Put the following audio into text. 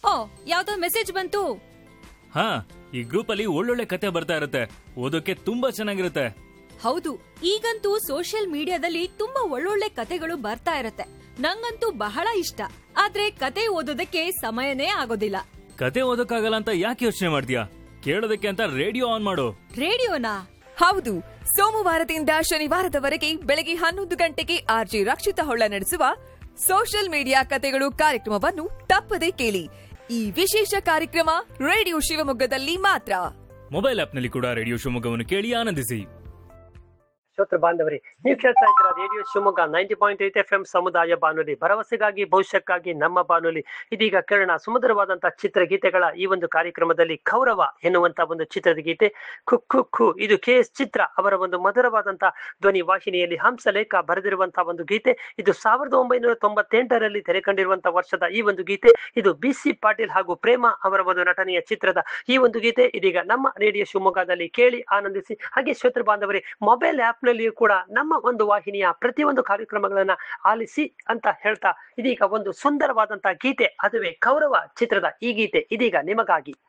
ಓ ಯಾವ್ದೋ ಮೆಸೇಜ್ ಬಂತು ಹಾ ಈ ಗ್ರೂಪ್ ಅಲ್ಲಿ ಒಳ್ಳೊಳ್ಳೆ ಕತೆ ಬರ್ತಾ ಇರುತ್ತೆ ಓದೋಕೆ ತುಂಬಾ ಚೆನ್ನಾಗಿರುತ್ತೆ ಹೌದು ಈಗಂತೂ ಸೋಷಿಯಲ್ ಮೀಡಿಯಾದಲ್ಲಿ ತುಂಬಾ ಒಳ್ಳೊಳ್ಳೆ ಕತೆಗಳು ಬರ್ತಾ ಇರತ್ತೆ ನಂಗಂತೂ ಬಹಳ ಇಷ್ಟ ಆದ್ರೆ ಕತೆ ಓದೋದಕ್ಕೆ ಸಮಯನೇ ಆಗೋದಿಲ್ಲ ಕತೆ ಓದೋಕ್ಕಾಗಲ್ಲ ಅಂತ ಯಾಕೆ ಯೋಚನೆ ಮಾಡ್ತೀಯಾ ಕೇಳೋದಕ್ಕೆ ಅಂತ ರೇಡಿಯೋ ಆನ್ ಮಾಡು ರೇಡಿಯೋನಾ ಹೌದು ಸೋಮವಾರದಿಂದ ಶನಿವಾರದವರೆಗೆ ಬೆಳಗ್ಗೆ ಹನ್ನೊಂದು ಗಂಟೆಗೆ ಆರ್ಜಿ ರಕ್ಷಿತ ಹೊಳ್ಳ ನಡೆಸುವ ಸೋಷಿಯಲ್ ಮೀಡಿಯಾ ಕತೆಗಳು ಕಾರ್ಯಕ್ರಮವನ್ನು ತಪ್ಪದೆ ಕೇಳಿ ಈ ವಿಶೇಷ ಕಾರ್ಯಕ್ರಮ ರೇಡಿಯೋ ಶಿವಮೊಗ್ಗದಲ್ಲಿ ಮಾತ್ರ ಮೊಬೈಲ್ ಆಪ್ನಲ್ಲಿ ಕೂಡ ರೇಡಿಯೋ ಶಿವಮೊಗ್ಗವನ್ನು ಕೇಳಿ ಆನಂದಿಸಿ ಶ್ರೋತೃ ಬಾಂಧವರೇ ನೀವು ಕೇಳ್ತಾ ಇದ್ದೀರಾ radio Shivamogga ninety point eight F M ಸಮುದಾಯ ಬಾನುಲಿ ಭರವಸೆಗಾಗಿ ಭವಿಷ್ಯಕ್ಕಾಗಿ ನಮ್ಮ ಬಾನುಲಿ ಇದೀಗ ಕೇಳೋಣ ಸುಮಧುರವಾದಂತಹ ಚಿತ್ರಗೀತೆಗಳ ಈ ಒಂದು ಕಾರ್ಯಕ್ರಮದಲ್ಲಿ ಕೌರವ ಎನ್ನುವಂತ ಒಂದು ಚಿತ್ರದ ಗೀತೆ ಖು ಖು ಇದು ಕೆ ಎಸ್ ಚಿತ್ರ ಅವರ ಒಂದು ಮಧುರವಾದಂತಹ ಧ್ವನಿ ವಾಹಿನಿಯಲ್ಲಿ ಹಂಸಲೇಖ ಬರೆದಿರುವಂತಹ ಒಂದು ಗೀತೆ ಇದು ಸಾವಿರದ ಒಂಬೈನೂರ ತೊಂಬತ್ತೆಂಟರಲ್ಲಿ ತೆರೆ ಕಂಡಿರುವಂತಹ ವರ್ಷದ ಈ ಒಂದು ಗೀತೆ ಇದು ಬಿ ಸಿ ಪಾಟೀಲ್ ಹಾಗೂ ಪ್ರೇಮ ಅವರ ಒಂದು ನಟನೆಯ ಚಿತ್ರದ ಈ ಒಂದು ಗೀತೆ ಇದೀಗ ನಮ್ಮ ರೇಡಿಯೋ ಶಿವಮೊಗ್ಗದಲ್ಲಿ ಕೇಳಿ ಆನಂದಿಸಿ ಹಾಗೆ ಶ್ರೋತೃ ಬಾಂಧವರೇ ಮೊಬೈಲ್ ಆಪ್ ನಲ್ಲಿಯೂ ಕೂಡ ನಮ್ಮ ಒಂದು ವಾಹಿನಿಯ ಪ್ರತಿಯೊಂದು ಕಾರ್ಯಕ್ರಮಗಳನ್ನ ಆಲಿಸಿ ಅಂತ ಹೇಳ್ತಾ ಇದೀಗ ಒಂದು ಸುಂದರವಾದಂತಹ ಗೀತೆ ಅದುವೇ ಕೌರವ ಚಿತ್ರದ ಈ ಗೀತೆ ಇದೀಗ ನಿಮಗಾಗಿ